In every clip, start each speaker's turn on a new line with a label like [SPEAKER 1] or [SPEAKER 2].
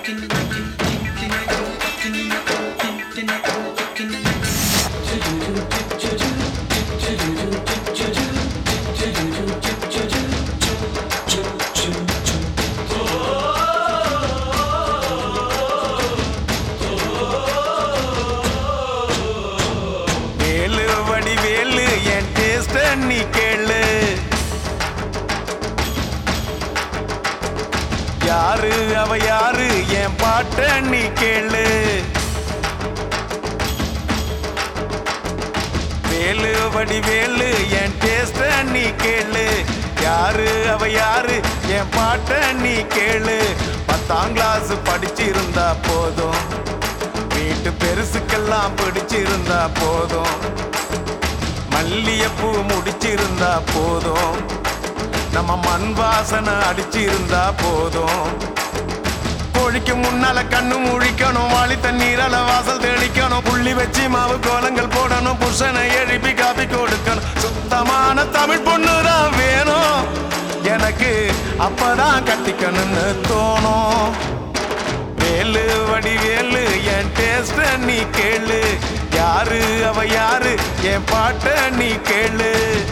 [SPEAKER 1] வேலு வடி வேலு என் டேஸ்ட நீ கேளு யாரு அவ யாரு என் பாட்ட நீ கேளு வேலு வடி வேலு என் டேஸ்ட நீ கேளு யாரு அவ யாரு என் பாட்ட நீ கேளு பத்தாம் கிளாஸ் படிச்சிருந்தா போதும் வீட்டு பெருசுக்கெல்லாம் பிடிச்சிருந்தா போதும் மல்லியப்பூ முடிச்சிருந்தா போதும் நம்ம மண் வாசனை அடிச்சிருந்தா போதும் கோழிக்கு முன்னால கண்ணு முழிக்கணும் வாளி தண்ணீரால வாசல் தெளிக்கணும் புள்ளி வச்சு மாவு கோலங்கள் போடணும் புருஷனை எழுப்பி காப்பி கொடுக்கணும் சுத்தமான தமிழ் பொண்ணுதான் வேணும் எனக்கு அப்பதான் கட்டிக்கணும்னு தோணும் வேலு வடி வேலு என் டேஸ்ட நீ கேளு யாரு அவ யாரு என் பாட்ட நீ கேளு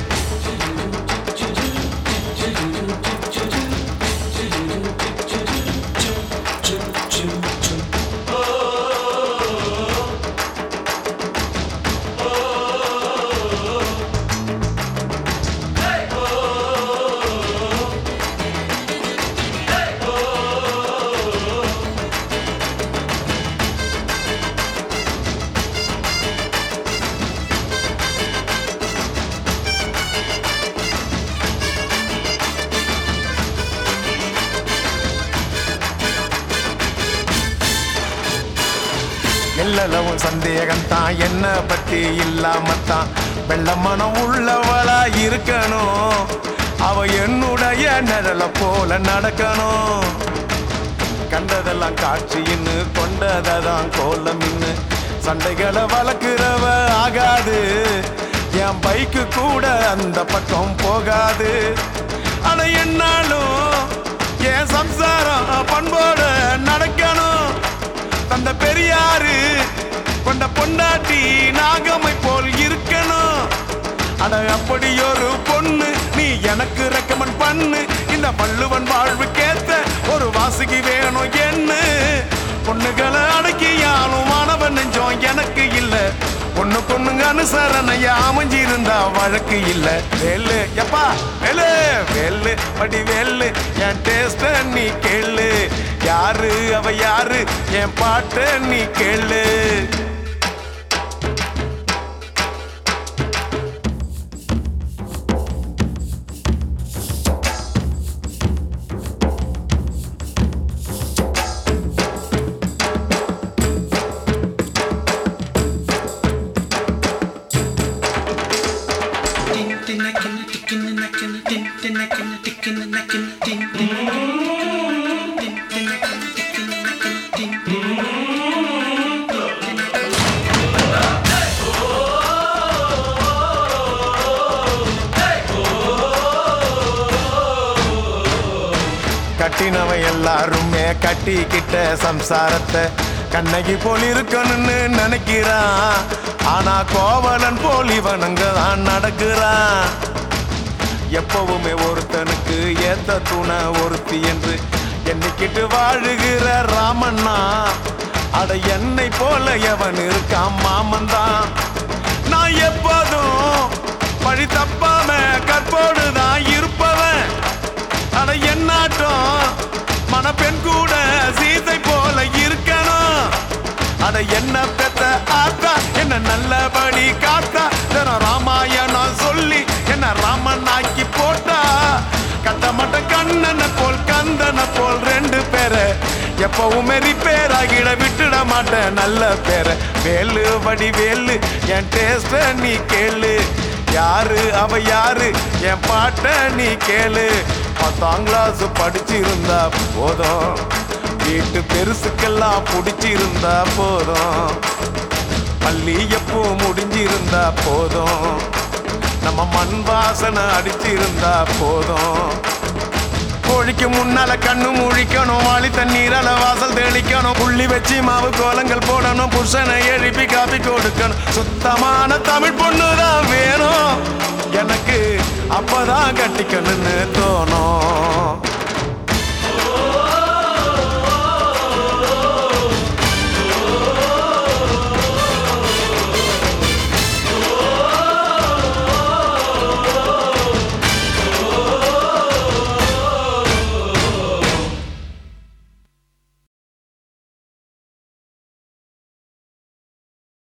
[SPEAKER 1] எல்லளவும் சந்தேகம்தான் என்ன பத்தி இல்லாமத்தான் வெள்ள மனம் உள்ளவளா இருக்கணும் அவ என்னுடைய நிழல போல நடக்கணும் கண்டதெல்லாம் காட்சின்னு கொண்டதான் கோலமின்னு சண்டைகளை வளர்க்கிறவ ஆகாது என் பைக்கு கூட அந்த பக்கம் போகாது ஆனா என்னாலும் என் சம்சாரம் பண்போட நடக்கணும் தந்த பெரியாரு கொண்ட பொண்டாட்டி நாகமை போல் இருக்கணும் அட அப்படி ஒரு பொண்ணு நீ எனக்கு ரெக்கமெண்ட் பண்ணு இந்த வள்ளுவன் வாழ்வுக்கேத்த ஒரு வாசுகி வேணும் என்ன பொண்ணுகளை அடக்கியாலும் மாணவன் நெஞ்சம் எனக்கு இல்ல பொண்ணு பொண்ணுங்க அனுசரணையா அமைஞ்சிருந்தா வழக்கு இல்ல வேலு எப்பா வேலு வேலு படி வேலு என் டேஸ்ட நீ கேளு யாரு அவ யாரு என் பாட்ட நீ கேளு கட்டினவன் எல்லாருமே கட்டிக்கிட்ட சம்சாரத்தை கண்ணகி போல் இருக்கணும்னு நினைக்கிறான் ஆனா கோவலன் போல் இவனுங்க தான் நடக்கிறான் எப்பவுமே ஒருத்தனுக்கு ஏத்த துணை ஒருத்தி என்று எண்ணிக்கிட்டு வாழுகிற ராமண்ணா அட என்னை போல எவன் இருக்கான் மாமன் தான் நான் எப்போதும் பழி தப்பாம கற்போடு தான் இருப்பவன் அட என்னாட்டம் மணப்பெண் கூட சீதை போல இருக்கணும் அட என்ன பெத்த ஆத்தா என்ன நல்லபடி காத்தா தினம் ராமாயணம் சொல்லி என்ன ராமன் ஆக்கி போட்டா கட்ட மட்ட கண்ணனை போல் கந்தனை போல் ரெண்டு பேரை எப்பவுமே ரிப்பேர் ஆகிட விட்டுட மாட்டேன் நல்ல பேரை வேலு வடி வேலு என் டேஸ்ட நீ கேளு யாரு அவ யாரு என் பாட்ட நீ கேளு பத்தாம் கிளாஸ் படிச்சிருந்தா போதும் வீட்டு பெருசுக்கெல்லாம் பிடிச்சிருந்தா போதும் மல்லிகைப்பூ முடிஞ்சிருந்தா போதும் நம்ம மண் வாசனை அடிச்சிருந்தா போதும் கோழிக்கு முன்னால கண்ணு முழிக்கணும் வாளி தண்ணீரால வாசல் தெளிக்கணும் புள்ளி வச்சு மாவு கோலங்கள் போடணும் புருஷனை எழுப்பி காப்பி கொடுக்கணும் சுத்தமான தமிழ் பொண்ணுதான் வேணும் எனக்கு அப்பதான் கட்டிக்கணும்னு தோணும்